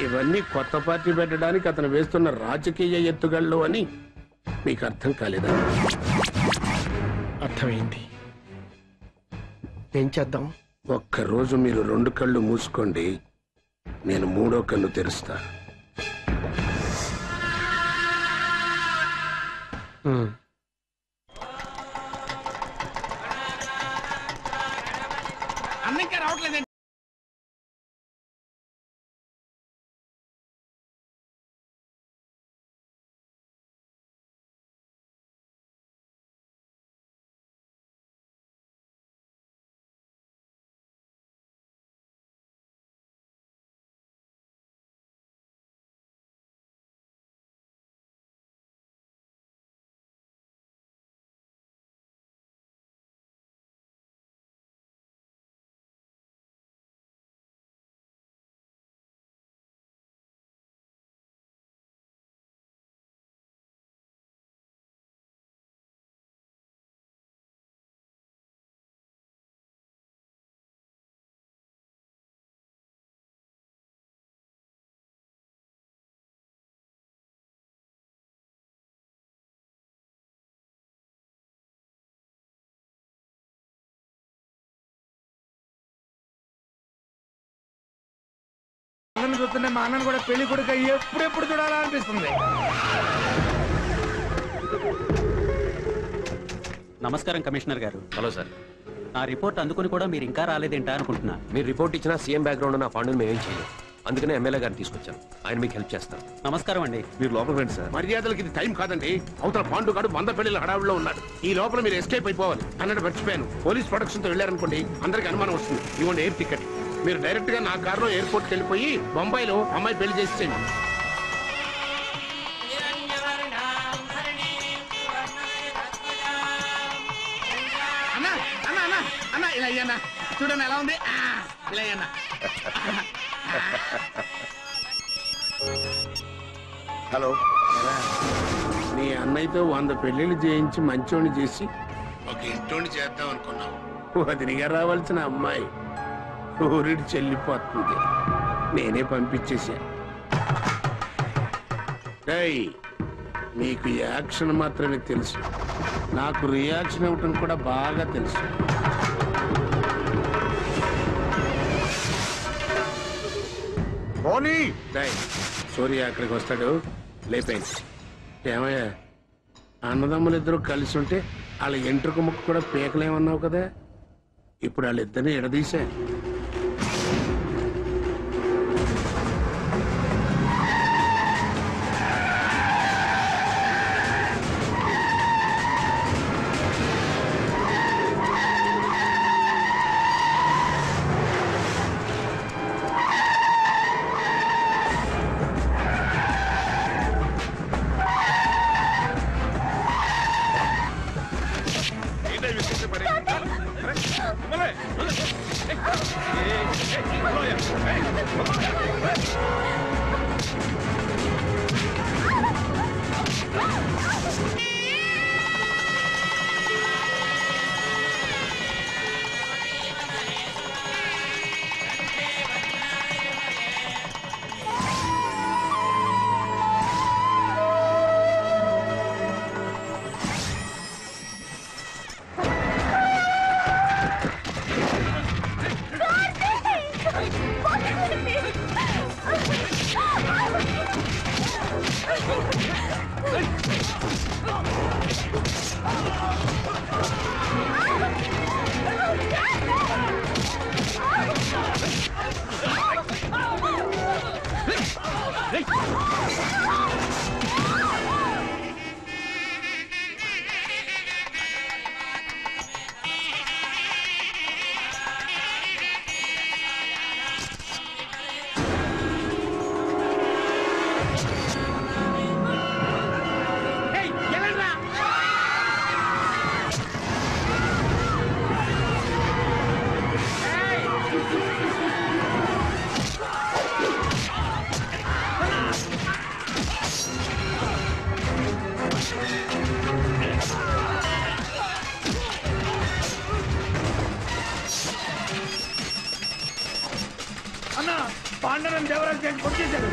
ఇవన్నీ కొత్త పార్టీ పెట్టడానికి అతను వేస్తున్న రాజకీయ ఎత్తుగళ్ళు అని మీకు అర్థం కాలేదా అర్థమైంది ఏం చేద్దాం ఒక్కరోజు మీరు రెండు కళ్ళు మూసుకోండి నేను మూడో కన్ను తెరుస్తా ఉమ్. అన్న ఇంకా రావట్లేదండి అన్నను చూస్తుంటే మా అన్నను కూడా పెళ్లి కొడుకు ఎప్పుడెప్పుడు చూడాలనిపిస్తుంది నమస్కారం కమిషనర్ గారు హలో సార్ నా రిపోర్ట్ అందుకుని కూడా మీరు ఇంకా రాలేదేంటా అనుకుంటున్నా మీరు రిపోర్ట్ ఇచ్చిన సీఎం బ్యాక్గ్రౌండ్ నా ఫండ్ మేమేం చేయలేదు అందుకనే ఎమ్మెల్యే గారిని తీసుకొచ్చాను ఆయన మీకు హెల్ప్ చేస్తారు నమస్కారం అండి మీరు లోపల రండి సార్ మర్యాదలకి ఇది టైం కాదండి అవతల పాండుగాడు వంద పెళ్లిల హడావుల్లో ఉన్నాడు ఈ లోపల మీరు ఎస్కేప్ అయిపోవాలి అన్నట్టు మర్చిపోయాను పోలీస్ ప్రొడక్షన్ తో వెళ్ళారనుకోండి అందరికి అనుమానం వస్తుంది ఇవ్వండి ఎయిర్ టికెట్ మీరు డైరెక్ట్ గా నా కారులో ఎయిర్పోర్ట్ కి వెళ్ళిపోయి బొంబాయిలో అమ్మాయి పెళ్లి చేసి చేయండి అన్న అన్న అన్న అన్న ఇలా అయ్యన్న చూడండి ఎలా ఉంది ఆ, ఇలా అయ్యన్న హలో నీ అన్నయ్యతో వంద పెళ్లిళ్ళు చేయించి మంచోని చేసి ఒక ఇంటోని చేద్దాం అనుకున్నావు వదిలిగా రావాల్సిన అమ్మాయి ఊరిడి చెల్లిపోతుంది నేనే పంపించేశా డేయ్, నీకు యాక్షన్ మాత్రమే తెలుసు నాకు రియాక్షన్ ఇవ్వటం కూడా బాగా తెలుసు డేయ్, సూర్య అక్కడికి వస్తాడు లేపేయండి ఏమయ్యా అన్నదమ్ములు ఇద్దరు కలిసి ఉంటే వాళ్ళ ఎంట్రుక ముక్కు కూడా పీకలేమన్నావు కదా ఇప్పుడు వాళ్ళిద్దరిని ఎడదీశా బండి ఎవరైనా చేసి కొట్టేశారు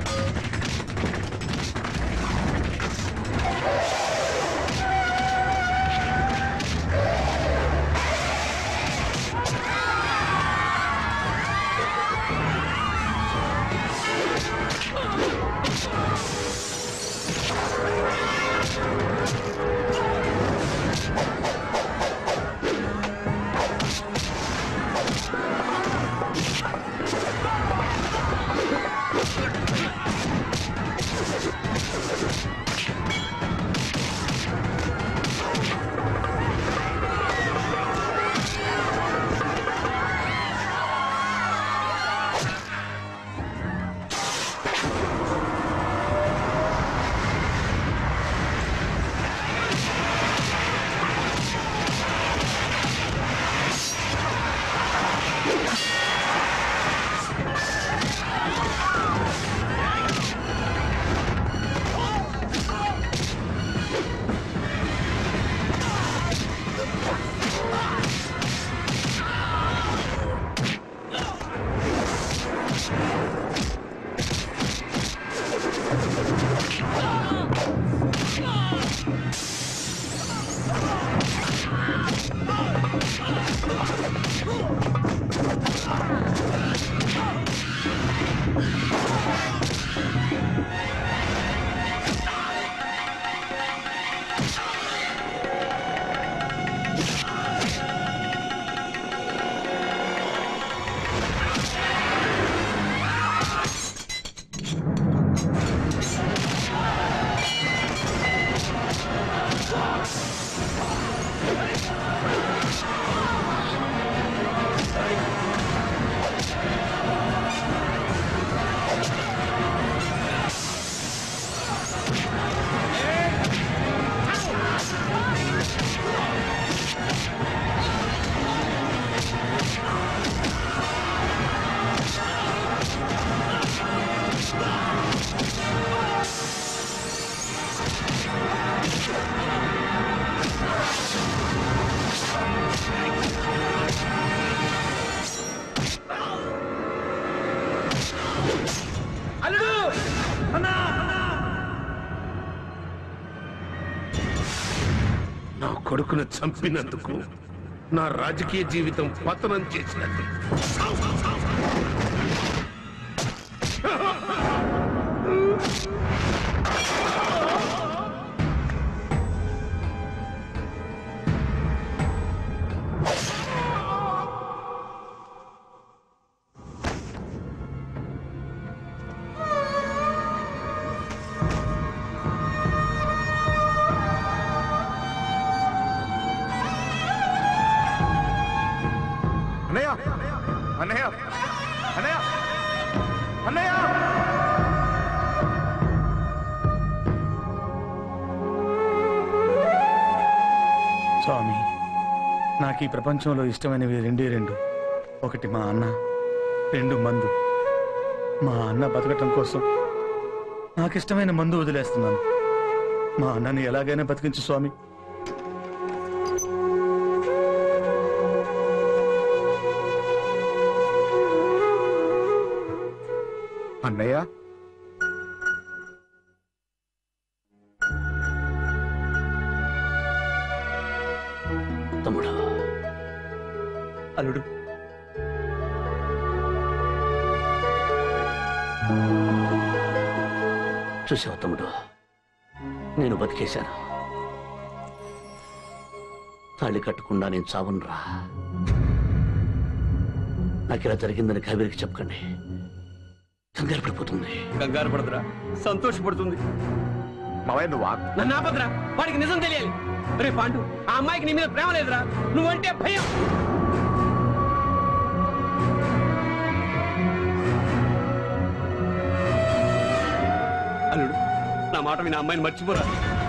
నా కొడుకును చంపినందుకు నా రాజకీయ జీవితం పతనం చేసినట్టు అన్నయ్య అన్నయ్య అన్నయ్య అన్నయ్య స్వామి నాకు ఈ ప్రపంచంలో ఇష్టమైనవి రెండే రెండు ఒకటి మా అన్న రెండు మందు మా అన్న బతకటం కోసం నాకు ఇష్టమైన మందు వదిలేస్తున్నాను మా అన్నని ఎలాగైనా బతికించు స్వామి అన్నయ్య తమ్ముడు అల్లుడు చూసావు తమ్ముడు నేను బతికేశాను తాళి కట్టకుండా నేను చావనురా నాకు ఇలా జరిగిందని కవిరికి చెప్పకండి కంగారు పడిపోతుంది కంగారు పడదురా సంతోషపడుతుంది మావయ్య నువ్వు ఆ- నన్ను ఆపదురా వాడికి నిజం తెలియాలి రే పాండు ఆ అమ్మాయికి నీ మీద ప్రేమ లేదురా నువ్వంటే భయం అల్లుడు నా మాట విని ఆ అమ్మాయిని మర్చిపోరా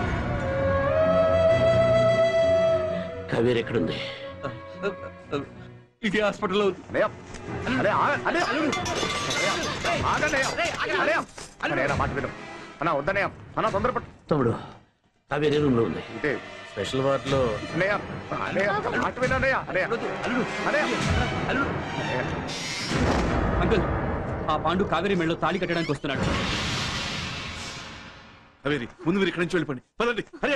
కవేరి ఎక్కడుంది ఇది హాస్పిటల్లో ఉంది. అన్నయ్య అరే ఆ- అన్నయ్య అన్నయ్య, ఆగన్నయ్య అన్నయ్య అన్నయ్య నా మాట విను అన్న వద్దన్నయ్య అన్న తొందరపడు తమ్ముడు కవేరి రూమ్ లో ఉంది అంటే స్పెషల్ వార్డ్ లో అన్నయ్య అన్నయ్య నా మాట విను అన్నయ్య అన్నయ్య అల్లుడు అల్లుడు అన్నయ్య అల్లుడు అన్నయ్య. అంకుల్ ఆ పాండు కావేరి మెళ్ళలో తాళి కట్టడానికి వస్తున్నాడు కావేరి ముందు మీరు ఇక్కడి నుంచి వెళ్ళిపోండి పదండి హరే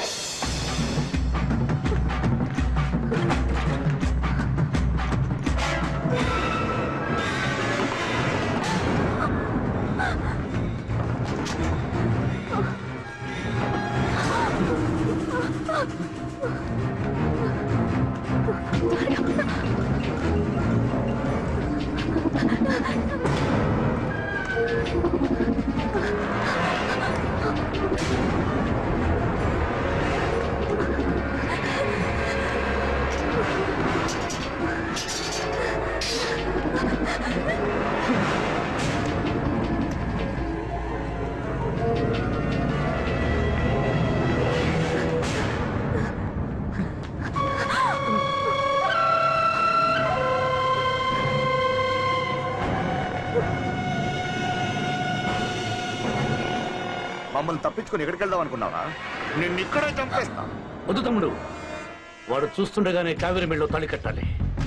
మమ్మల్ని తప్పించుకుని ఎక్కడికి వెళ్దాం అనుకున్నావా నిన్ను ఇక్కడే చంపేస్తా వద్దు తమ్ముడు వాడు చూస్తుండగానే కావేరి మెళ్ళలో తాళి కట్టాలి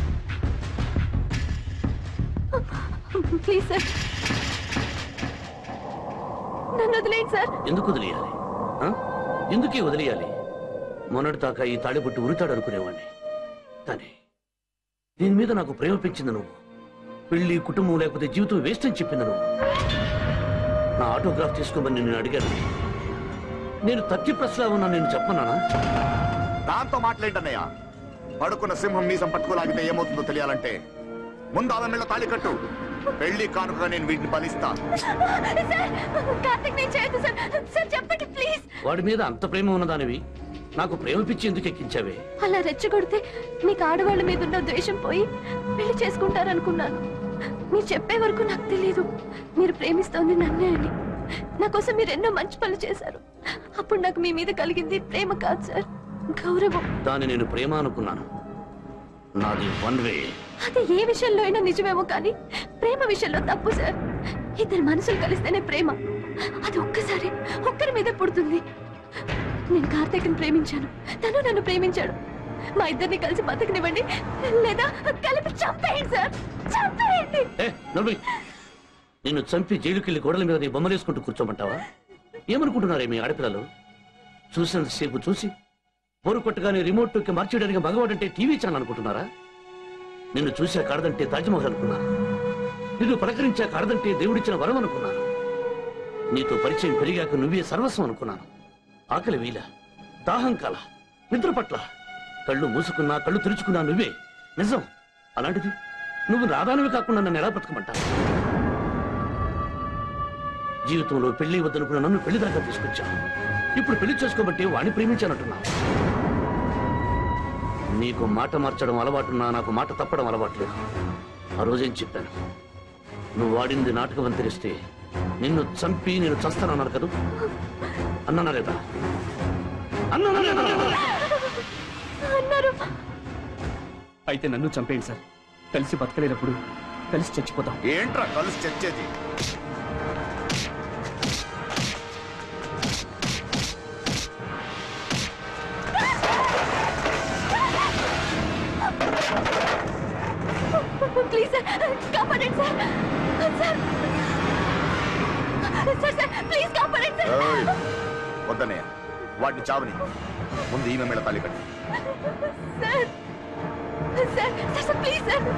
ప్లీజ్ సార్ నన్ను వదిలేయండి సార్ ఎందుకు వదిలేయాలి ఆ? ఎందుకే వదిలేయాలి మొన్నటి దాకా ఈ తాళిబొట్టు ఉరితాడు అనుకునేవాడిని కానీ దీని మీద నాకు ప్రేమ పెంచింది నువ్వు పెళ్లి కుటుంబం లేకపోతే జీవితం వేస్ట్ అని చెప్పింది నువ్వు నా ఆటోగ్రాఫ్ తీసుకోమని నేను అడిగాను నేను థర్టీ ప్లస్ లా ఉన్నా నేను చెప్పన్నానా దాంతో మాట్లాడన్నయ్య పడుకున్న సింహం మీసం పట్టుకోలాగితే ఏమవుతుందో తెలియాలంటే ముందు ఆమె మెళ్ళ తాళి కట్టు పెళ్లి కానుకగా నేను వీటిని బలిస్తా సార్ కార్తిక్ నేను చేయొద్దు సార్ సార్ చెప్పండి ప్లీజ్ వాడి మీద అంత ప్రేమ ఉన్నదానివి నాకు ప్రేమ పిచ్చి ఎందుకు ఎక్కించావే అలా రెచ్చగొడితే మీకు ఆడవాళ్ళ మీద ఉన్న ద్వేషం పోయి పెళ్లి చేసుకుంటారనుకున్నాను మీరు చెప్పే వరకు నాకు తెలియదు మీరు ప్రేమిస్తోంది నన్నే అని నా కోసం మీరు ఎన్నో మంచి పనులు చేశారు అప్పుడు నాకు మీ మీద కలిగింది ప్రేమ కాదు సార్ గౌరవం దాన్ని నేను ప్రేమ అనుకున్నాను నాది వన్ వే అది ఏ విషయంలో అయినా నిజమేమో కానీ ప్రేమ విషయంలో తప్పు సార్ ఇద్దరు మనసులు కలిస్తేనే ప్రేమ అది ఒక్కసారి ఒక్కరి మీదే పుడుతుంది నేను కార్తీక్ని ప్రేమించాను తను నన్ను ప్రేమించాడు మా ఇద్దరిని కలిసి బతకనివ్వండి లేదా కలిపి చంపేయండి సార్ చంపేయండి ఏ నవ్వి నిన్ను చంపి జైలుకెళ్లి గోడల మీద నీ బొమ్మలేసుకుంటూ కూర్చోమంటావా ఏమనుకుంటున్నారే మీ ఆడపిల్లలు చూసినంతసేపు చూసి బోరు కొట్టగానే రిమోట్ కి మార్చేయడానికి మగవాడంటే టీవీ ఛానల్ అనుకుంటున్నారా నిన్ను చూసా కాడదంటే తాజ్మహల్ అనుకున్నాను నిన్ను పలకరించా కాడదంటే దేవుడిచ్చిన వరం అనుకున్నాను నీతో పరిచయం పెరిగాక నువ్వే సర్వస్వం అనుకున్నాను ఆకలి వీల దాహం కాల నిద్ర పట్ల కళ్ళు మూసుకున్నా కళ్ళు తెరుచుకున్నా నువ్వే నిజం అలాంటిది నువ్వు రాదానివి కాకుండా నన్ను ఎలా బ్రతకమంటావు జీవితంలో పెళ్లి వద్దనుకున్న నన్ను పెళ్లి దాకా తీసుకొచ్చావు ఇప్పుడు పెళ్లి చేసుకోబట్టి వాణ్ణి ప్రేమించానంటున్నావు నీకు మాట మార్చడం అలవాటున్నా నాకు మాట తప్పడం అలవాటు లేదు ఆ రోజేం చెప్పాను నువ్వు వాడింది నాటకం అని తెలిస్తే నిన్ను చంపి నేను చస్తానన్నారు కదా అన్నానా లేదా అన్నానా లేదా అన్నారు అయితే నన్ను చంపేయండి సార్ కలిసి బతకలేనప్పుడు కలిసి చచ్చిపోతాం ఏంట్రా కలిసి చచ్చేది ప్లీజ్ సార్ కాపాడండి sir sir sir sir please కాపాడండి సార్ ఏయ్, వద్దన్నయ్య వాటిని చావని ముందు ఈమె మెళ్ళ తాళి కట్టు sir sir sir sir please sir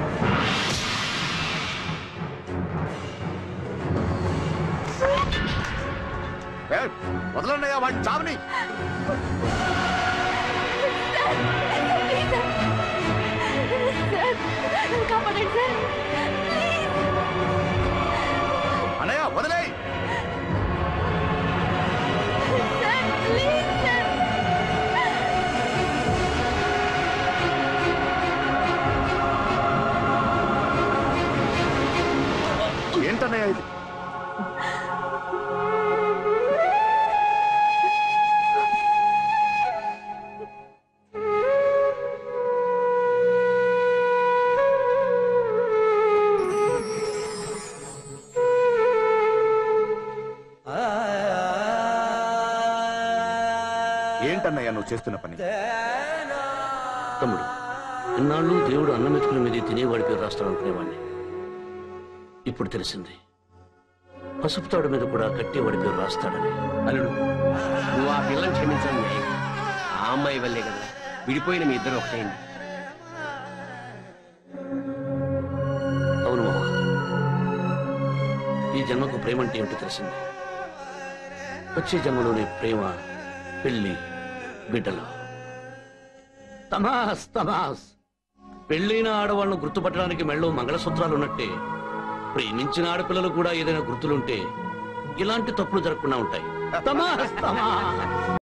ఏయ్, వదలన్నయ్య వాటిని చావని ప్లీజ్ సార్ సార్ కాపాడండి సార్ ప్లీజ్ అన్నయ్య వదిలే సార్ ప్లీజ్ సార్ ఏంటన్నయ్య ఇది ఏంటన్నయ్య నువ్వు చేస్తున్న పని తమ్ముడు ఇన్నాళ్ళు దేవుడు అన్నం మెతుకుల మీద తినేవాడి పేరు రాస్తాడు అనుకునేవాడిని ఇప్పుడు తెలిసింది పసుపు తాడు మీద కూడా కట్టి వాడి పేరు రాస్తాడని అల్లుడు నువ్వు ఆ పిల్లని క్షమించడం న్యాయం. ఆ అమ్మాయి వల్లే కదా విడిపోయిన మీ ఇద్దరు ఒకటైంది అవును మామ ఈ జన్మకు ప్రేమ అంటే ఏమిటో తెలిసింది వచ్చే జన్మలోనే ప్రేమ పెళ్లి బిడ్డలు తమాస్ తమాస్ పెళ్ళైన ఆడవాళ్ళను గుర్తుపట్టడానికి మెళ్ళో మంగళసూత్రాలు ఉన్నట్టే ప్రేమించిన ఆడపిల్లలు కూడా ఏదైనా గుర్తులుంటే ఇలాంటి తప్పులు జరగకుండా ఉంటాయి తమాస్ తమాస్